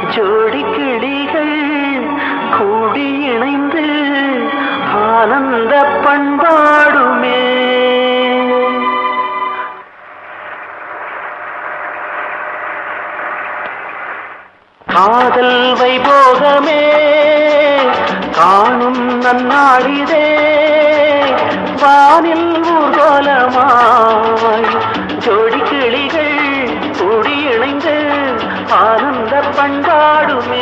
ஜோடி கிளிகள் கூடி இணைந்து ஆனந்த பண்பாடுமே காதல் வைபோகமே காணும் நன்னாடிதே வானில் ஊர்கோலமாய் ஜோடி கிளிகள் கூடி இணைந்து ஆனந்த பண்பாடுமே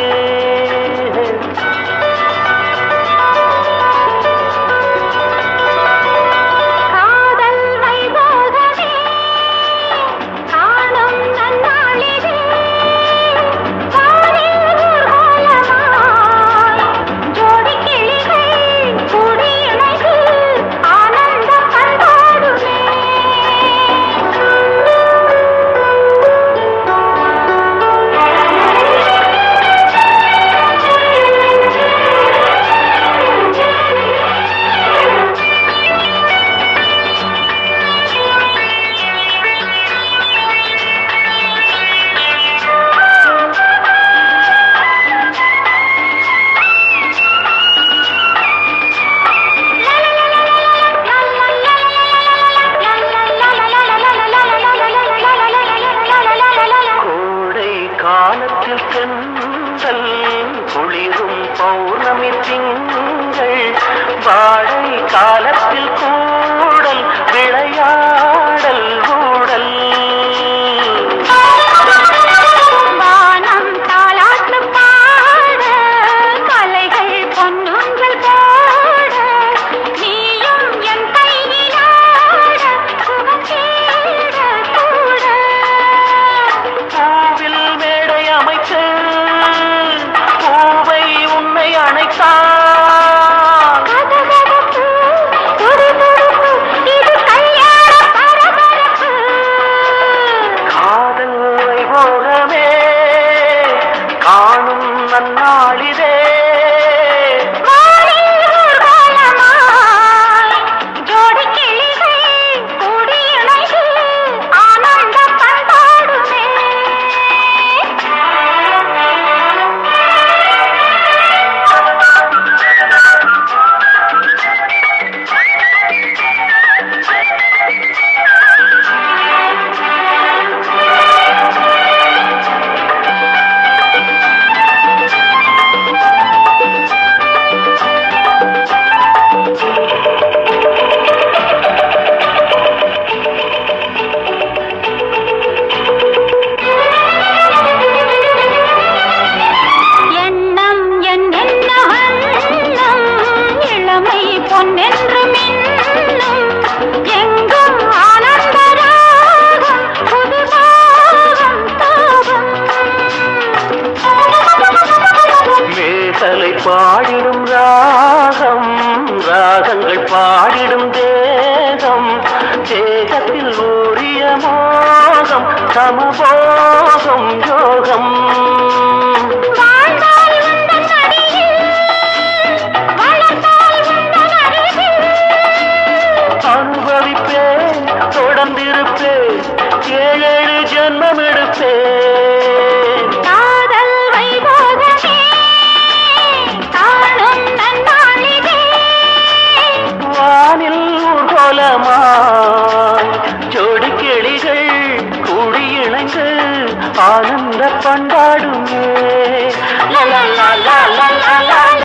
காதல் வைபோகமே காணும் நன்னாளிதே வானில் ஊர்வலமாய் ஜோடி கிளிகள் கூடி இணைந்து ஆனந்த பண்பாடுமே கோடை காலத்தில் செந்தல் குளிரும் பௌர்ணமி திங்கள் வாடை காலத்தில் கூடல் விளையாடல் ஊடல் வானம் தாலாட்டு பாட கலைகள் பொன்னொன்றல் போட நீயும் என் கையிலாட சுகம் தேட கூட பூவில் மேடை அமைத்து பூவை உன்னை அணைத்தான் கதகதப்பு, துடிதுடிப்பு, இது கல்யாண பரபரப்பு. காதல் வைபோகமே காணும் நன்னாளிதே வானில் ஊர்வலமாய் ஜோடி கிளிகள் கூடி இணைந்து ஆனந்த பண்பாடுமே எண்ணம் என்னென்ன வண்ணம் இளமை பொன்னென்று மின்னும் எங்கும் ஆனந்த ராகம் புது ராகம் தாகம் மேகலை பாடிடும் ராகம் ராகங்கள் பாடிடும் தேகம் தேகத்தில் ஊறிய மோகம் சமபோகம் யோகம் வாழ்ந்தால் உந்தன் அடியில் வளர்ந்தால் உந்தன் அருகில் அனுபவிப்பேன் தொடர்ந்திருப்பேன் ஏழேழு ஜென்மம் எடுப்பேன் காதல் வைபோகமே காணும் நன்னாளிதே வானில் ஊர்கோலமாய் ஜோடி கிளிகள் கூடி இணைந்து ஆனந்த பண்பாடுமே லலலா லலலா